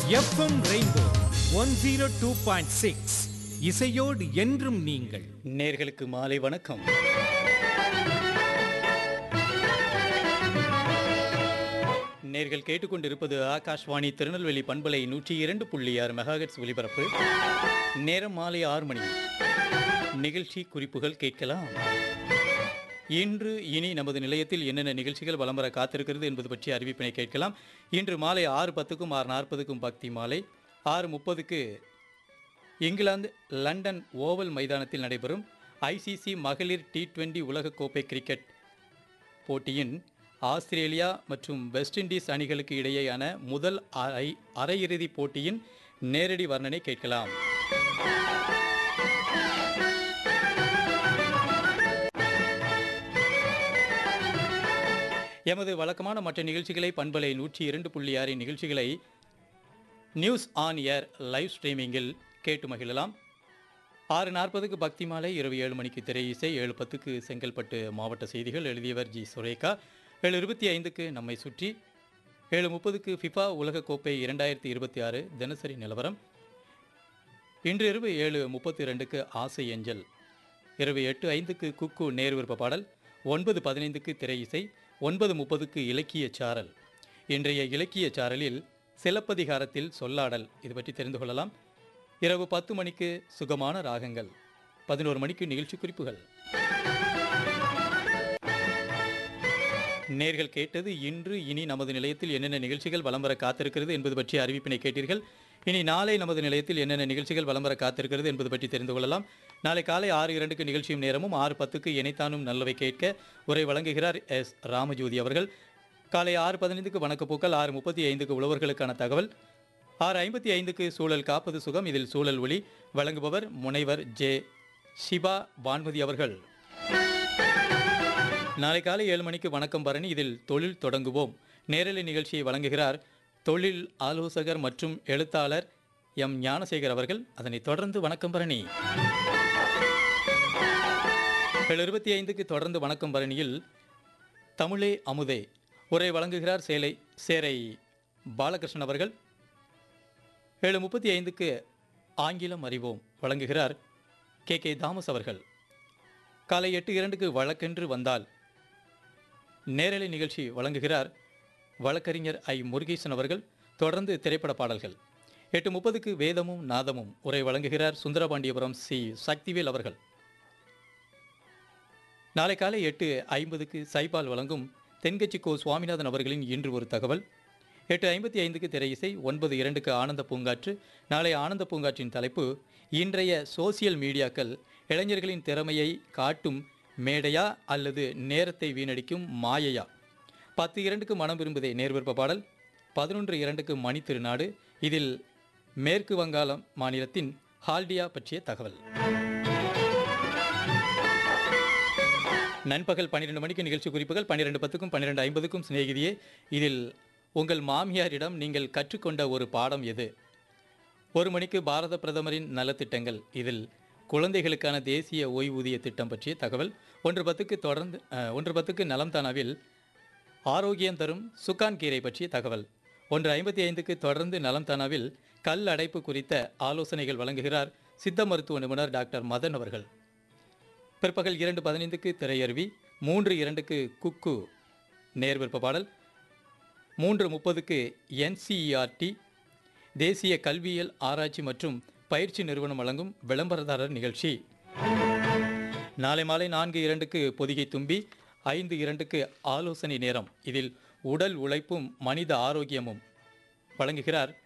FM rainbow one zero two point six இசையோடு என்றும் நீங்கள் நேர்களுக்கு மாலை வணக்கம் நேர்கள் கேட்டுக்கொண்டிருப்பது ஆகாஷ்வாணி திருநெல்வேலி பண்பலை நூற்றி இரண்டு புள்ளி ஆறு மெகாஹெட்ஸ் ஒலிபரப்பு நேரம் மாலை ஆறு மணி நிகழ்ச்சி குறிப்புகள் கேட்கலாம் இன்று இனி நமது நிலையத்தில் என்னென்ன நிகழ்ச்சிகள் வலம் வர காத்திருக்கிறது என்பது பற்றி அறிவிப்பினை கேட்கலாம் இன்று மாலை ஆறு பத்துக்கும் ஆறு நாற்பதுக்கும் பக்தி மாலை ஆறு முப்பதுக்கு இங்கிலாந்து லண்டன் ஓவல் மைதானத்தில் நடைபெறும் ஐசிசி மகளிர் டி டுவெண்டி உலகக்கோப்பை கிரிக்கெட் போட்டியின் ஆஸ்திரேலியா மற்றும் வெஸ்ட் இண்டீஸ் அணிகளுக்கு இடையேயான முதல் அரை அரையிறுதிப் போட்டியின் நேரடி வர்ணனை கேட்கலாம் எமது வழக்கமான மற்ற நிகழ்ச்சிகளை பண்பலை நூற்றி இரண்டு புள்ளி ஆறின் நிகழ்ச்சிகளை நியூஸ் ஆன் ஏர் லைவ் ஸ்ட்ரீமிங்கில் கேட்டு மகிழலாம் ஆறு நாற்பதுக்கு பக்தி மாலை இரவு ஏழு மணிக்கு திரை இசை ஏழு பத்துக்கு செங்கல்பட்டு மாவட்ட செய்திகள் எழுதியவர் ஜி சுரேகா ஏழு இருபத்தி ஐந்துக்கு நம்மை சுற்றி ஏழு முப்பதுக்கு ஃபிஃபா உலகக்கோப்பை இரண்டாயிரத்தி இருபத்தி ஆறு தினசரி நிலவரம் இன்று இரவு ஏழு முப்பத்தி ரெண்டுக்கு ஆசை ஏஞ்சல் இரவு எட்டு ஐந்துக்கு குக்கு நேர் விருப்ப பாடல் ஒன்பது பதினைந்துக்கு திரை இசை ஒன்பது முப்பதுக்கு இலக்கிய சாரல் இன்றைய இலக்கிய சாரலில் சிலப்பதிகாரத்தில் சொல்லாடல் இது பற்றி தெரிந்து கொள்ளலாம் இரவு பத்து மணிக்கு சுகமான ராகங்கள் பதினோரு மணிக்கு நிகழ்ச்சி குறிப்புகள் நேர்கள் கேட்டது இன்று இனி நமது நிலையத்தில் என்னென்ன நிகழ்ச்சிகள் வலம் வர காத்திருக்கிறது என்பது பற்றி அறிவிப்பினை கேட்டீர்கள் இனி நாளை நமது நிலையத்தில் என்னென்ன நிகழ்ச்சிகள் வலம் வர காத்திருக்கிறது என்பது பற்றி தெரிந்து கொள்ளலாம் நாளை காலை ஆறு இரண்டுக்கு நிகழ்ச்சியும் நேரமும் ஆறு பத்துக்கு இணைத்தானும் நல்லவை கேட்க உரை வழங்குகிறார் எஸ் ராமஜோதி அவர்கள் காலை ஆறு பதினைந்துக்கு வணக்கப்பூக்கள் ஆறு முப்பத்தி ஐந்துக்கு உழவர்களுக்கான தகவல் ஆறு ஐம்பத்தி ஐந்துக்கு சூழல் காப்பது சுகம் இதில் சூழல் ஒளி வழங்குபவர் முனைவர் ஜே சிபா வான்மதி அவர்கள் நாளை காலை ஏழு மணிக்கு வணக்கம் பரணி இதில் தொழில் தொடங்குவோம் நேரலை நிகழ்ச்சியை வழங்குகிறார் தொழில் ஆலோசகர் மற்றும் எழுத்தாளர் எம் ஞானசேகர் அவர்கள் அதனைத் தொடர்ந்து வணக்கம் பரணி ஏழு இருபத்தி ஐந்துக்கு தொடர்ந்து வணக்கம் பரணியில் தமிழே அமுதே உரை வழங்குகிறார் சேலை சேரை பாலகிருஷ்ணன் அவர்கள் ஏழு முப்பத்தி ஐந்துக்கு ஆங்கிலம் அறிவோம் வழங்குகிறார் கே கே தாமஸ் அவர்கள் காலை எட்டு இரண்டுக்கு வழக்கென்று வந்தால் நேரலை நிகழ்ச்சி வழங்குகிறார் வழக்கறிஞர் ஐ முருகேசன் அவர்கள் தொடர்ந்து திரைப்பட பாடல்கள் எட்டு முப்பதுக்கு வேதமும் நாதமும் உரை வழங்குகிறார் சுந்தரபாண்டியபுரம் சி சக்திவேல் அவர்கள் நாளை காலை எட்டு ஐம்பதுக்கு சைபால் வழங்கும் தென்கட்சி கோ சுவாமிநாதன் அவர்களின் இன்று ஒரு தகவல் எட்டு ஐம்பத்தி ஐந்துக்கு திரை இசை ஒன்பது இரண்டுக்கு ஆனந்த பூங்காற்று நாளை ஆனந்த பூங்காற்றின் தலைப்பு இன்றைய சோசியல் மீடியாக்கள் இளைஞர்களின் திறமையை காட்டும் மேடையா அல்லது நேரத்தை வீணடிக்கும் மாயையா பத்து இரண்டுக்கு மனம் விரும்புதே நேர்விருப்ப பாடல் பதினொன்று இரண்டுக்கு மணி திருநாடு இதில் மேற்கு வங்காளம் மாநிலத்தின் ஹால்டியா பற்றிய தகவல் நண்பகல் பன்னிரெண்டு மணிக்கு நிகழ்ச்சி குறிப்புகள் பன்னிரெண்டு பத்துக்கும் பன்னிரெண்டு ஐம்பதுக்கும் சிநேகிதியே இதில் உங்கள் மாமியாரிடம் நீங்கள் கற்றுக்கொண்ட ஒரு பாடம் எது ஒரு மணிக்கு பாரத பிரதமரின் நலத்திட்டங்கள் இதில் குழந்தைகளுக்கான தேசிய ஓய்வூதிய திட்டம் பற்றிய தகவல் ஒன்று பத்துக்கு தொடர்ந்து அஹ், ஒன்று பத்துக்கு நலம் தானாவில் ஆரோக்கியம் தரும் சுக்கான் கீரை பற்றிய தகவல் ஒன்று ஐம்பத்தி ஐந்துக்கு தொடர்ந்து நலம் தானாவில் கல் அடைப்பு குறித்த ஆலோசனைகள் வழங்குகிறார் சித்த மருத்துவ நிபுணர் டாக்டர் மதன் அவர்கள் பிற்பகல் இரண்டு பதினைந்துக்கு திரையருவி மூன்று இரண்டுக்கு குக்கு நேர்விருப்ப பாடல் மூன்று முப்பதுக்கு என்சிஇஆர்டி தேசிய கல்வியியல் ஆராய்ச்சி மற்றும் பயிற்சி நிறுவனம் வழங்கும் விளம்பரதாரர் நிகழ்ச்சி நாளை மாலை நான்கு இரண்டுக்கு பொதிகை தும்பி ஐந்து இரண்டுக்கு ஆலோசனை நேரம் இதில் உடல் உழைப்பும் மனித ஆரோக்கியமும் வழங்குகிறார்